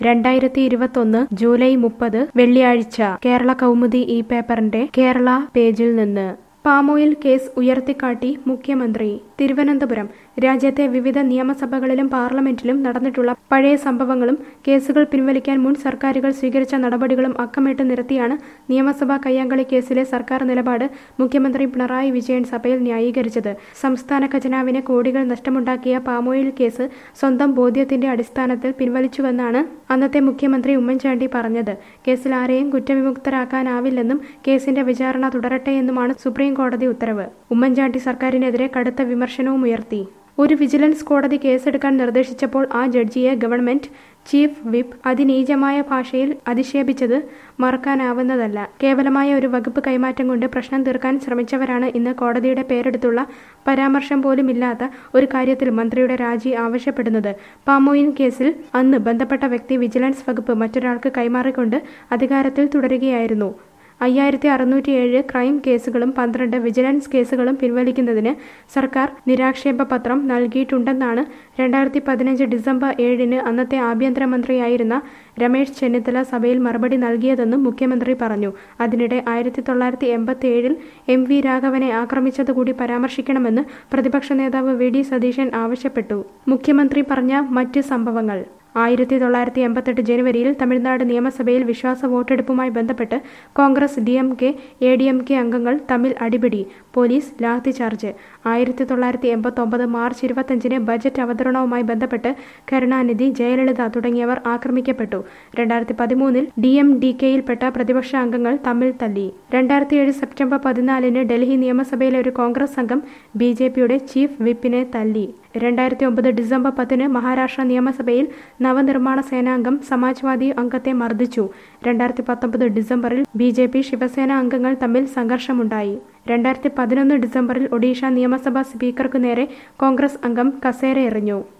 രണ്ടായിരത്തി ഇരുപത്തൊന്ന് ജൂലൈ മുപ്പത് വെള്ളിയാഴ്ച കേരള കൗമുദി ഈ പേപ്പറിന്റെ കേരള പേജിൽ നിന്ന് പാമോയിൽ കേസ് ഉയർത്തിക്കാട്ടി മുഖ്യമന്ത്രി തിരുവനന്തപുരം രാജ്യത്തെ വിവിധ നിയമസഭകളിലും പാർലമെന്റിലും നടന്നിട്ടുള്ള പഴയ സംഭവങ്ങളും കേസുകൾ പിൻവലിക്കാൻ മുൻ സർക്കാരുകൾ സ്വീകരിച്ച നടപടികളും അക്കമിട്ട് നിരത്തിയാണ് നിയമസഭാ കയ്യാങ്കളി കേസിലെ സർക്കാർ നിലപാട് മുഖ്യമന്ത്രി പിണറായി വിജയൻ സഭയിൽ ന്യായീകരിച്ചത് സംസ്ഥാന ഖജനാവിന് കോടികൾ നഷ്ടമുണ്ടാക്കിയ പാമോയിൽ കേസ് സ്വന്തം ബോധ്യത്തിന്റെ അടിസ്ഥാനത്തിൽ പിൻവലിച്ചുവെന്നാണ് അന്നത്തെ മുഖ്യമന്ത്രി ഉമ്മൻചാണ്ടി പറഞ്ഞത് കേസിൽ ആരെയും കുറ്റവിമുക്തരാക്കാനാവില്ലെന്നും കേസിന്റെ വിചാരണ തുടരട്ടെയെന്നുമാണ് സുപ്രീം കോടതി ഉത്തരവ് ഉമ്മൻചാണ്ടി സർക്കാരിനെതിരെ കടുത്ത വിമർശനവും ഉയർത്തി ഒരു വിജിലൻസ് കോടതി കേസെടുക്കാൻ നിർദ്ദേശിച്ചപ്പോൾ ആ ജഡ്ജിയെ ഗവൺമെന്റ് ചീഫ് വിപ്പ് അതിനീചമായ ഭാഷയിൽ അധിക്ഷേപിച്ചത് മറക്കാനാവുന്നതല്ല കേവലമായ ഒരു വകുപ്പ് കൈമാറ്റം കൊണ്ട് പ്രശ്നം തീർക്കാൻ ശ്രമിച്ചവരാണ് ഇന്ന് കോടതിയുടെ പേരെടുത്തുള്ള പരാമർശം പോലും ഇല്ലാത്ത ഒരു കാര്യത്തിൽ മന്ത്രിയുടെ രാജി ആവശ്യപ്പെടുന്നത് പാമോയിൻ കേസിൽ അന്ന് ബന്ധപ്പെട്ട വ്യക്തി വിജിലൻസ് വകുപ്പ് മറ്റൊരാൾക്ക് കൈമാറിക്കൊണ്ട് അധികാരത്തിൽ തുടരുകയായിരുന്നു അയ്യായിരത്തി അറുന്നൂറ്റിയേഴ് ക്രൈം കേസുകളും പന്ത്രണ്ട് വിജിലൻസ് കേസുകളും പിൻവലിക്കുന്നതിന് സർക്കാർ നിരാക്ഷേപ പത്രം നൽകിയിട്ടുണ്ടെന്നാണ് രണ്ടായിരത്തി പതിനഞ്ച് ഡിസംബർ ഏഴിന് അന്നത്തെ ആഭ്യന്തരമന്ത്രിയായിരുന്ന രമേശ് ചെന്നിത്തല സഭയിൽ മറുപടി നൽകിയതെന്നും മുഖ്യമന്ത്രി പറഞ്ഞു അതിനിടെ ആയിരത്തി തൊള്ളായിരത്തി എൺപത്തി ഏഴിൽ എം വി രാഘവനെ ആക്രമിച്ചതുകൂടി പരാമർശിക്കണമെന്ന് പ്രതിപക്ഷ നേതാവ് വി ഡി സതീശൻ ആവശ്യപ്പെട്ടു മുഖ്യമന്ത്രി പറഞ്ഞ മറ്റ് സംഭവങ്ങൾ ആയിരത്തി തൊള്ളായിരത്തി എൺപത്തെട്ട് ജനുവരിയിൽ തമിഴ്നാട് നിയമസഭയിൽ വിശ്വാസ വോട്ടെടുപ്പുമായി ബന്ധപ്പെട്ട് Congress D M K A D M K അംഗങ്ങൾ തമ്മിൽ അടിപിടി പോലീസ് ലാത്തിചാർജ് ആയിരത്തി തൊള്ളായിരത്തി എൺപത്തൊമ്പത് മാർച്ച് ഇരുപത്തഞ്ചിന് ബജറ്റ് അവതരണവുമായി ബന്ധപ്പെട്ട് കരുണാനിധി ജയലളിത തുടങ്ങിയവർ ആക്രമിക്കപ്പെട്ടു രണ്ടായിരത്തി പതിമൂന്നിൽ ഡി എം ഡി കെയിൽപ്പെട്ട പ്രതിപക്ഷ അംഗങ്ങൾ തമ്മിൽ തല്ലി രണ്ടായിരത്തി ഏഴ് സെപ്റ്റംബർ പതിനാലിന് ഡൽഹി നിയമസഭയിലെ ഒരു കോൺഗ്രസ് അംഗം ബി ജെ പിയുടെ ചീഫ് വിപ്പിനെ തല്ലി രണ്ടായിരത്തി ഒമ്പത് ഡിസംബർ പത്തിന് മഹാരാഷ്ട്ര നിയമസഭയിൽ നവനിർമ്മാണ സേനാംഗം സമാജ്വാദി അംഗത്തെ മർദ്ദിച്ചു രണ്ടായിരത്തി പത്തൊമ്പത് ഡിസംബറിൽ ബി ജെ പി ശിവസേന അംഗങ്ങൾ തമ്മിൽ സംഘർഷമുണ്ടായി രണ്ടായിരത്തി പതിനൊന്ന് ഡിസംബറിൽ ഒഡീഷ നിയമസഭാ സ്പീക്കർക്കു നേരെ കോൺഗ്രസ് അംഗം കസേര എറിഞ്ഞു